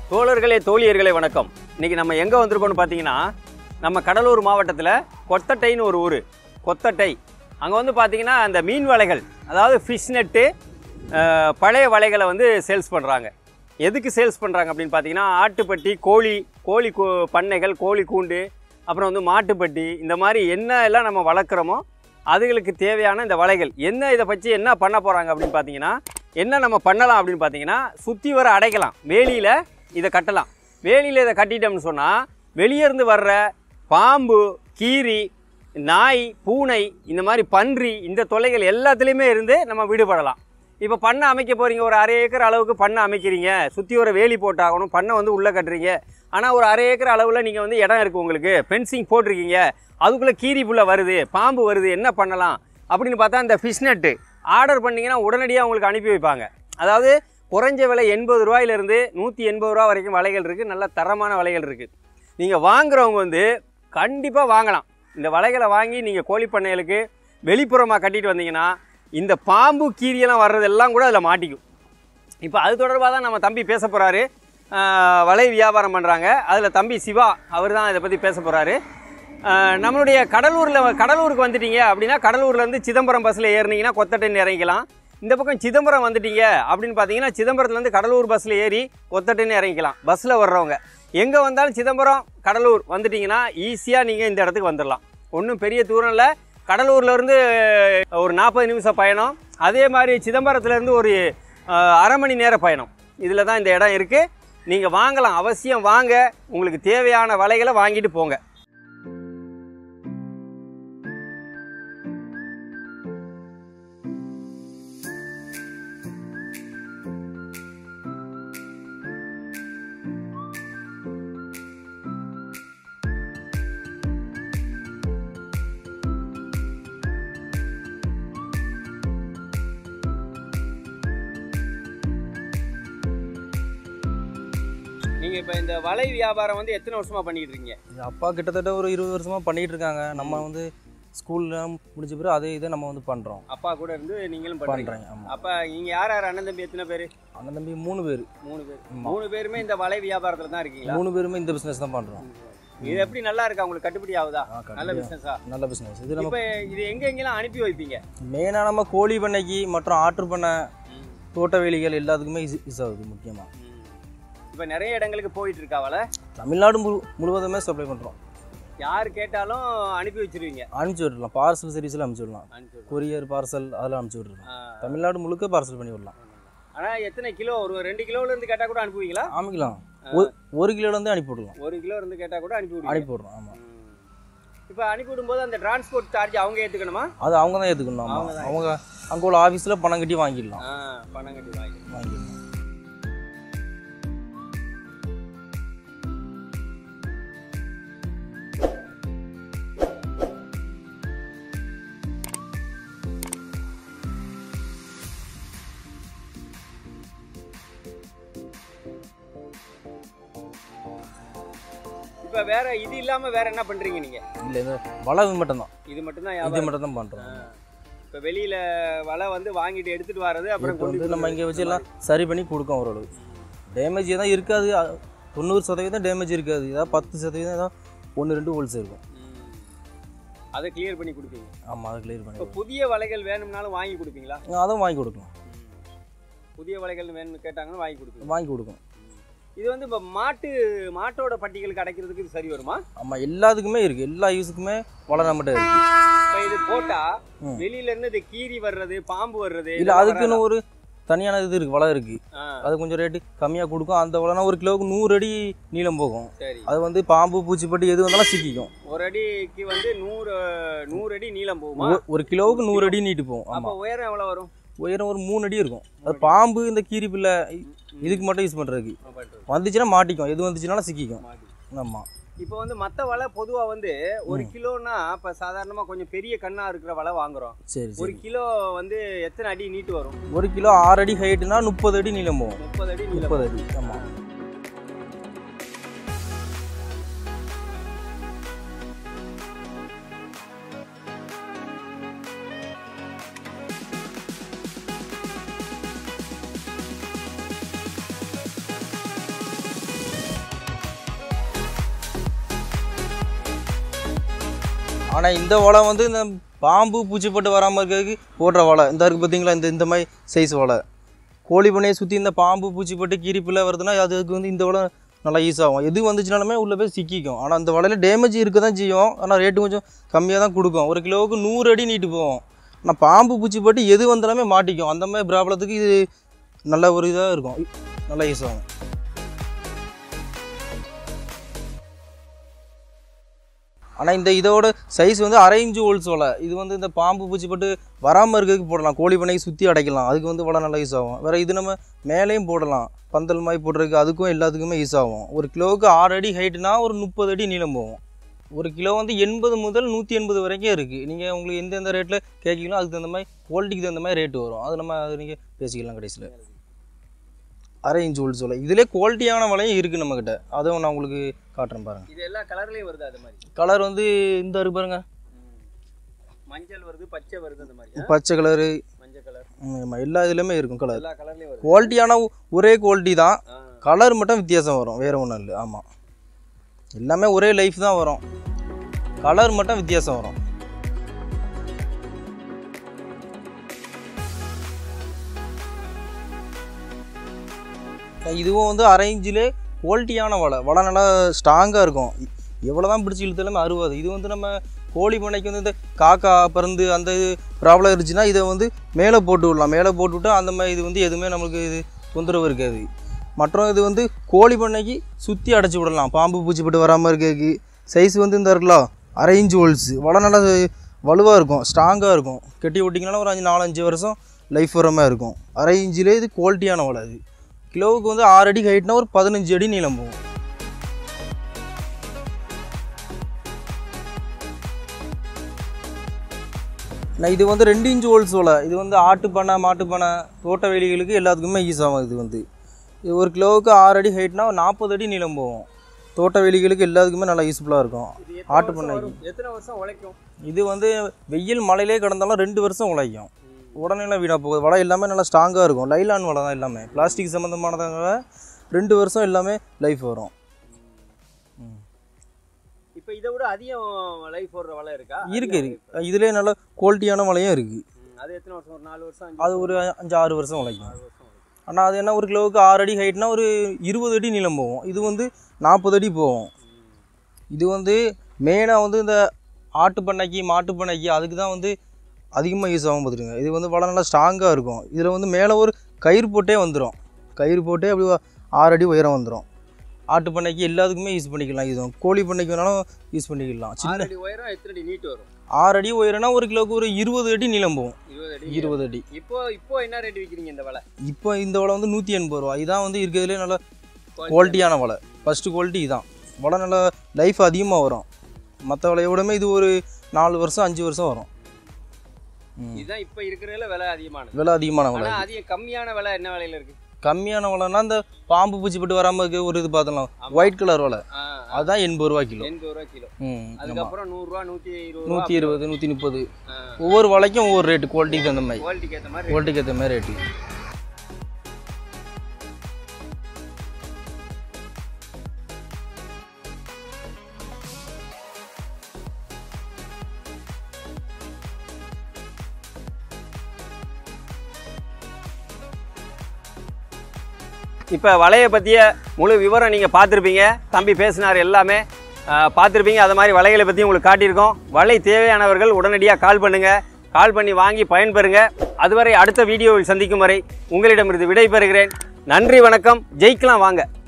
தோழர்களே தோழியர்களே வணக்கம் இன்னைக்கு நம்ம எங்கே வந்திருக்கோம்னு பார்த்தீங்கன்னா நம்ம கடலூர் மாவட்டத்தில் கொத்தட்டைன்னு ஒரு ஊர் கொத்தட்டை அங்கே வந்து பார்த்தீங்கன்னா அந்த மீன் வலைகள் அதாவது ஃபிஷ் நெட்டு பழைய வலைகளை வந்து சேல்ஸ் பண்ணுறாங்க எதுக்கு சேல்ஸ் பண்ணுறாங்க அப்படின்னு பார்த்தீங்கன்னா ஆட்டுப்பட்டி கோழி கோழி கூ பண்ணைகள் கோழி கூண்டு அப்புறம் வந்து மாட்டுப்பட்டி இந்த மாதிரி என்ன எல்லாம் நம்ம வளர்க்குறோமோ அதுகளுக்கு தேவையான இந்த வலைகள் என்ன இதை பற்றி என்ன பண்ண போகிறாங்க அப்படின்னு பார்த்தீங்கன்னா என்ன நம்ம பண்ணலாம் அப்படின்னு பார்த்தீங்கன்னா சுற்றி வர அடைக்கலாம் வேலியில் இதை கட்டலாம் வேலியில் இதை கட்டிட்டோம்னு சொன்னால் வெளியே இருந்து வர்ற பாம்பு கீரி நாய் பூனை இந்த மாதிரி பன்றி இந்த தொல்லைகள் எல்லாத்துலேயுமே இருந்து நம்ம விடுபடலாம் இப்போ பண்ணை அமைக்க போகிறீங்க ஒரு அரை ஏக்கர் அளவுக்கு பண்ணை அமைக்கிறீங்க சுற்றி ஒரு வேலி போட்டாகணும் பண்ணை வந்து உள்ளே கட்டுறீங்க ஆனால் ஒரு அரை ஏக்கர் அளவில் நீங்கள் வந்து இடம் இருக்குது உங்களுக்கு ஃபென்சிங் போட்டிருக்கீங்க அதுக்குள்ளே கீரி புள்ள வருது பாம்பு வருது என்ன பண்ணலாம் அப்படின்னு பார்த்தா இந்த ஃபிஷ் நெட்டு ஆர்டர் பண்ணிங்கன்னா உடனடியாக உங்களுக்கு அனுப்பி வைப்பாங்க அதாவது குறைஞ்ச விலை எண்பது ரூபாயிலிருந்து நூற்றி எண்பது ரூபா வரைக்கும் வலைகள் இருக்குது நல்ல தரமான வலைகள் இருக்குது நீங்கள் வாங்குறவங்க வந்து கண்டிப்பாக வாங்கலாம் இந்த வலைகளை வாங்கி நீங்கள் கோழி பண்ணைகளுக்கு வெளிப்புறமாக கட்டிட்டு வந்தீங்கன்னா இந்த பாம்பு கீரியெல்லாம் வர்றதெல்லாம் கூட அதில் மாட்டிக்கும் இப்போ அது தொடர்பாக தான் நம்ம தம்பி பேச போகிறாரு வலை வியாபாரம் பண்ணுறாங்க அதில் தம்பி சிவா அவர் தான் இதை பற்றி பேச போகிறாரு நம்மளுடைய கடலூரில் கடலூருக்கு வந்துட்டீங்க அப்படின்னா கடலூர்லேருந்து சிதம்பரம் பஸ்ஸில் ஏறினீங்கன்னா கொத்தட்டைன்னு இறங்கிக்கலாம் இந்த பக்கம் சிதம்பரம் வந்துட்டீங்க அப்படின்னு பார்த்தீங்கன்னா சிதம்பரத்துலேருந்து கடலூர் பஸ்ஸில் ஏறி கொத்தட்டைன்னு இறங்கிக்கலாம் பஸ்ஸில் வர்றவங்க எங்கே வந்தாலும் சிதம்பரம் கடலூர் வந்துட்டீங்கன்னா ஈஸியாக நீங்கள் இந்த இடத்துக்கு வந்துடலாம் ஒன்றும் பெரிய தூரம் இல்லை கடலூர்லேருந்து ஒரு நாற்பது நிமிஷம் பயணம் அதே மாதிரி சிதம்பரத்துலேருந்து ஒரு அஹ், அரை மணி நேர பயணம் இதில் தான் இந்த இடம் இருக்குது நீங்கள் வாங்கலாம் அவசியம் வாங்க உங்களுக்கு தேவையான வலைகளை வாங்கிட்டு போங்க நீங்கள் இப்போ இந்த வலை வியாபாரம் வந்து எத்தனை வருஷமாக பண்ணிக்கிட்டு இருக்கீங்க இது அப்பா கிட்டத்தட்ட ஒரு இருபது வருஷமா பண்ணிட்டு இருக்காங்க நம்ம வந்து ஸ்கூல்லாம் முடிஞ்ச பிறகு அதே இதை நம்ம வந்து பண்றோம் அப்பா கூட இருந்து நீங்களும் பண்ணுறீங்க பண்றேன் ஆமா அப்போ நீங்கள் யார் யார் அண்ணன் தம்பி எத்தனை பேர் அண்ணன் தம்பி மூணு பேர் மூணு பேர் ஆமா. மூணு பேருமே இந்த வலை வியாபாரத்தில் தான் இருக்கீங்களா மூணு பேருமே இந்த பிசினஸ் தான் பண்றோம் இது எப்படி நல்லா இருக்கா உங்களுக்கு கட்டுப்படி ஆகுதா ஆ, நல்ல கண்டிப்பா. பிசினஸா நல்ல பிசினஸ் இது நம்ம இப்போ இது எங்க எங்கெல்லாம் அனுப்பி வைப்பீங்க மெயினாக நம்ம கோழி பண்ணைக்கு மற்றும் ஆற்று பண்ணை தோட்ட வேலிகள் எல்லாத்துக்குமே யூஸ் யூஸ் ஆகுது முக்கியமா இப்போ நிறைய இடங்களுக்கு போயிட்டு இருக்கா வலை தமிழ்நாடு முழு முழுவதுமே சப்ளை பண்றோம் யார் கேட்டாலும் அனுப்பி வச்சிருவீங்க அனுப்பிச்சு விடலாம் பார்சல் சர்வீஸில் அனுப்பிச்சு விடலாம் அனுப்பி விடுங்க. கொரியர் பார்சல் அதெல்லாம் அனுப்பிச்சு விடலாம் ஆ. தமிழ்நாடு முழுக்க பார்சல் பண்ணி விடலாம் ஆனா எத்தனை கிலோ ஒரு ரெண்டு கிலோல இருந்து கேட்டா கூட அனுப்புவீங்களா அமைக்கலாம் ஒரு ஒரு கிலோலேருந்து அனுப்பி விடலாம் ஒரு கிலோ இருந்து கேட்டா கூட அனுப்பி விடுவீங்க அனுப்பி விடுறோம் ஆமாம் இப்போ அனுப்பி விடும்போது அந்த டிரான்ஸ்போர்ட் சார்ஜ் அவங்க ஏத்துக்கணுமா அது அவங்க தான் ஏற்றுக்கணும் ஆமா. அவங்க தான் அவங்க அங்கே உள்ள ஆஃபீஸில் பணம் கட்டி வாங்கிடலாம் ஆ, பணம் கட்டி வாங்கி வாங்கிடலாம் இப்போ வேற இது இல்லாம வேற என்ன பண்றீங்க நீங்க இல்லை இந்த வலை மட்டும்தான் இது மட்டும்தான் இது வியாபாரம் மட்டும் தான் பண்ணுறோம் இப்போ வெளியில வலை வந்து வாங்கிட்டு எடுத்துட்டு வர்றது அப்புறம் இப்போ கொண்டு வந்து நம்ம இங்கே வச்சு எல்லாம் சரி பண்ணி கொடுக்கோம் ஓரளவு டேமேஜ் தான் இருக்காது அ- தொண்ணூறு சதவீதம் டேமேஜ் இருக்காது ஏதாவது பத்து சதவீதம் ஏதாவது ஒன்று ரெண்டு ஹோல்ஸ் இருக்கும் ம். அதை கிளியர் பண்ணி கொடுப்பீங்க ஆமாம் அதை கிளியர் இப்போ பண்ணி புதிய வலைகள் வேணும்னாலும் வாங்கி கொடுப்பீங்களா அதுவும் வாங்கி கொடுக்கலாம் புதிய வலைகள் வேணும்னு கேட்டாங்கன்னா வாங்கி கொடுப்பீங்க வாங்கி கொடுக்கும் இது வந்து இப்போ மாட்டு மாட்டோட பட்டிகளுக்கு அடைக்கிறதுக்கு இது சரி வருமா ஆமாம் எல்லாத்துக்குமே இருக்குது எல்லா யூஸுக்குமே வலை நம்மகிட்ட இருக்குது இப்போ இது போட்டா ம். வெளியில இருந்து இந்த கீரி வர்றது பாம்பு வர்றது இல்லை இதெல்லாம் அதுக்குன்னு ஒரு தனியான இது இருக்குது வலை இருக்குது வராதா? ஆ, அது கொஞ்சம் ரேட்டு கம்மியாக கொடுக்கும் அந்த வலைனா ஒரு கிலோவுக்கு நூறு அடி நீளம் போகும் சரி அது வந்து பாம்பு பூச்சிப்பட்டி எது வந்தாலும் சிக்கிக்கும் ஒரு அடிக்கு வந்து நூறு நூறு அடி நீளம் போகுமா ஒ- ஒரு கிலோவுக்கு நூறு அடி நீட்டு போகும் அப்போ ஆமாம் உயரம் எவ்வளவு வரும் உயரம் ஒரு மூணு அடி இருக்கும் அது பாம்பு இந்த கீரி பிள்ளை இ- இதுக்கு மட்டும் யூஸ் பண்ணுறதுக்கு ஆ, பண்றது. வந்துச்சுன்னா மாட்டிக்கும் எது வந்துச்சுனாலும் சிக்கிக்கும் மாட்டி. ஆமாம் இப்போ வந்து மற்ற வலை பொதுவா வந்து ஒரு கிலோனா இப்போ சாதாரணமா கொஞ்சம் பெரிய கண்ணா இருக்கிற வலை வாங்குறோம் சரி ஒரு சரி கிலோ வந்து எத்தனை அடி நீட்டு வரும் ஒரு கிலோ ஆறு அடி ஹைட்டுனா முப்பது அடி நீளம் போகும் முப்பது அடி நீளம் முப்பது அடி ஆமாம் ஆனால் இந்த வலை வந்து இந்த பாம்பு பூச்சிப்பட்டு வராமல் இருக்கிறதுக்கு போடுற வலை இந்த இருக்குது பார்த்தீங்களா இந்த இந்த மாதிரி சைஸ் வலை கோழி பண்ணையை சுற்றி இந்த பாம்பு பூச்சிப்பட்டு கீரிப்பில் வருதுன்னா அதுக்கு வந்து இந்த வலை நல்லா யூஸ் ஆகும் எது வந்துச்சுனாலுமே உள்ளே போய் சிக்கிக்கும் ஆனால் அந்த வலையில் டேமேஜ் இருக்க தான் செய்யும் ஆனால் ரேட்டு கொஞ்சம் கம்மியாக தான் கொடுக்கும் ஒரு கிலோவுக்கு நூறு அடி நீட்டு போகும் ஆனால் பாம்பு பூச்சிப்பட்டு எது வந்தாலுமே மாட்டிக்கும் அந்த மாதிரி ப்ராப்ளத்துக்கு இது நல்ல ஒரு இதாக இருக்கும் நல்லா யூஸ் ஆகும் ஆனால் இந்த இதோட சைஸ் வந்து அரை இன்ச்சு ஹோல்ஸ் வலை இது வந்து இந்த பாம்பு பூச்சி போட்டு வராமல் இருக்கிறதுக்கு போடலாம் கோழி பண்ணைக்கு சுற்றி அடைக்கலாம் அதுக்கு வந்து வலை நல்லா யூஸ் ஆகும் வேறு இது நம்ம மேலேயும் போடலாம் பந்தல் மாதிரி போடுறதுக்கு அதுக்கும் எல்லாத்துக்குமே யூஸ் ஆகும் ஒரு கிலோவுக்கு ஆறு அடி ஹைட்னா ஒரு முப்பது அடி நீளம் போகும் ஒரு கிலோ வந்து எண்பது முதல் நூற்றி எண்பது வரைக்கும் இருக்குது நீங்கள் உங்களுக்கு எந்தெந்த ரேட்டில் கேட்கீங்களோ அதுக்கு தகுந்த மாதிரி குவாலிட்டிக்கு தகுந்த மாதிரி ரேட்டு வரும் அது நம்ம அது நீங்கள் பேசிக்கலாம் கடைசியில் அரை இன்ச் ஹோல்ஸ் வலை இதிலே குவாலிட்டியான வலையும் இருக்குது நம்மக்கிட்ட அதுவும் நான் உங்களுக்கு காட்டுறேன் பாருங்கள் இது எல்லா கலர்லயும் வருது அது மாதிரி கலர் வந்து இந்த இருக்கு பாருங்க மஞ்சள் வருது பச்சை வருது அந்த மாதிரி பச்சை கலரு மஞ்சள் கலர் எல்லா இதுலேயுமே இருக்கும் கலர் எல்லா கலர்லயும் வருது குவாலிட்டியான ஒரே குவாலிட்டி தான் ஆ. கலர் மட்டும் வித்தியாசம் வரும் வேறு ஒன்றும் இல்லை ஆமாம் எல்லாமே ஒரே லைஃப் தான் வரும் கலர் மட்டும் வித்தியாசம் வரும் இதுவும் வந்து அரை இன்ச்சிலே குவாலிட்டியான வலை வலை நல்லா ஸ்ட்ராங்காக இருக்கும் எவ்வளோ தான் பிடிச்சி இழுத்தாலுமே அறுபது இது வந்து நம்ம கோழி பண்ணைக்கு வந்து இந்த காக்கா பறந்து அந்த ப்ராப்ளம் இருந்துச்சுன்னா இதை வந்து மேலே போட்டு விடலாம் மேலே போட்டு விட்டா அந்த மாதிரி இது வந்து எதுவுமே நம்மளுக்கு இது தொந்தரவு இருக்காது மற்றும் இது வந்து கோழி பண்ணைக்கு சுற்றி அடைச்சி விடலாம் பாம்பு பூச்சிப்பட்டு வராமல் இருக்கிறதுக்கு சைஸ் வந்து இந்த இருக்கலாம் அரை இன்ச் ஹோல்ஸ் வலை நல்லா வலுவாக இருக்கும் ஸ்ட்ராங்காக இருக்கும் கட்டி விட்டிங்கனாலும் ஒரு அஞ்சு நாலஞ்சு வருஷம் லைஃப் வர மாதிரி இருக்கும் அரை இன்ச்சிலே இது குவாலிட்டியான வலை அது கிலோவுக்கு வந்து ஆறு அடி ஹைட்னா ஒரு பதினஞ்சு அடி நீளம் போகும் நான் இது வந்து ரெண்டு இன்ச் ஹோல்ஸ் வலை இது வந்து ஆட்டு பண்ணை மாட்டு பண்ணை தோட்ட வேலிகளுக்கு எல்லாத்துக்குமே யூஸ் ஆகும் இது வந்து இது ஒரு கிலோவுக்கு ஆறு அடி ஹைட்னா நாற்பது அடி நீளம் போகும் தோட்ட வேலிகளுக்கு எல்லாத்துக்குமே நல்லா யூஸ்ஃபுல்லாக இருக்கும் இது ஆட்டு எத்தனை வருஷம் பண்ணைக்கு. வரும்? எத்தனை வருஷம் உழைக்கும் இது வந்து வெயில் மழையிலே கிடந்தாலும் ரெண்டு வருஷம் உழைக்கும் உடனேலாம் வீணாக போகுது வலை எல்லாமே நல்லா ஸ்ட்ராங்காக இருக்கும் லைலான் வலை தான் எல்லாமே பிளாஸ்டிக் சம்மந்தமானதாங்க ரெண்டு வருஷம் எல்லாமே லைஃப் வரும் இப்போ இதை விட அதிகம் லைஃப் ஓடுற வலை இருக்கா இருக்கு இருக்கு இதுலேயே நல்ல குவாலிட்டியான வலையும் இருக்குது ம், அது எத்தனை வருஷம் ஒரு நாலு வருஷம் அஞ்சு அது ஒரு அஞ்சு ஆறு வருஷம் உழைக்கும் ஆறு வருஷம் வரும். ஆனால் அது என்ன ஒரு கிலோவுக்கு ஆறு அடி ஹைட்னா ஒரு இருபது அடி நீளம் போகும் இது வந்து நாற்பது அடி போகும் இது வந்து மெயினாக வந்து இந்த ஆட்டு பண்ணைக்கு மாட்டு பண்ணைக்கு அதுக்கு தான் வந்து அதிகமாக யூஸ் ஆகும் பார்த்துருங்க இது வந்து வலை நல்லா ஸ்ட்ராங்காக இருக்கும் இதில் வந்து மேலே ஒரு கயிறு போட்டே வந்துடும் கயிறு போட்டே அப்படி ஆறு அடி உயரம் வந்துடும் ஆட்டு பண்ணைக்கு எல்லாத்துக்குமே யூஸ் பண்ணிக்கலாம் இது கோழி பண்ணைக்கு வேணாலும் யூஸ் பண்ணிக்கலாம் சின்ன ஆறு அடி உயரம் எத்தனை அடி நீட்டு வரும் ஆறு அடி உயரம்னா ஒரு கிலோவுக்கு ஒரு இருபது அடி நீளம் போகும் இருபது அடி இருபது அடி இப்போ இப்போ என்ன ரேட் விற்கிறீங்க இந்த வலை இப்போ இந்த வலை வந்து நூற்றி எண்பது ரூபா இதான் வந்து இருக்கிறதுலே நல்ல குவாலிட்டியான வலை ஃபஸ்ட்டு குவாலிட்டி இதான் வலை நல்லா லைஃப் அதிகமாக வரும் மற்ற வலையை விடமே இது ஒரு நாலு வருஷம் அஞ்சு வருஷம் வரும் ம். இதுதான் இப்போ இருக்கிறதுல விலை அதிகமானது விலை அதிகமான வலை ஆனா அதிகம் கம்மியான விலை என்ன விலையில இருக்கு கம்மியான வலைன்னா இந்த பாம்பு பூச்சி போட்டு வராமல் இருக்க ஒரு இது பார்த்தலாம் ஆமா. ஒயிட் கலர் வலை ஆ, அதுதான் எண்பது ரூபா கிலோ எண்பது ரூபா கிலோ ம் ஆமாம் அதுக்கப்புறம் நூறுரூவா நூற்றி இருபது நூற்றி இருபது நூற்றி முப்பது ஆ. ஒவ்வொரு வலைக்கும் ஒவ்வொரு ரேட்டு குவாலிட்டிக்கு தகுந்த மாதிரி குவாலிட்டிக்கு ஏற்ற மாதிரி குவாலிட்டிக்கு ஏற்ற மாதிரி ரேட்டு இப்போ வலையை பற்றிய முழு விவரம் நீங்கள் பார்த்துருப்பீங்க தம்பி பேசினார் எல்லாமே அஹ், பார்த்துருப்பீங்க அது மாதிரி வலைகளை பற்றி உங்களுக்கு காட்டியிருக்கோம் வலை தேவையானவர்கள் உடனடியாக கால் பண்ணுங்கள் கால் பண்ணி வாங்கி பயன்பெறுங்க அதுவரை அடுத்த வீடியோவில் சந்திக்கும் வரை உங்களிடமிருந்து விடை பெறுகிறேன் நன்றி வணக்கம் ஜெயிக்கலாம் வாங்க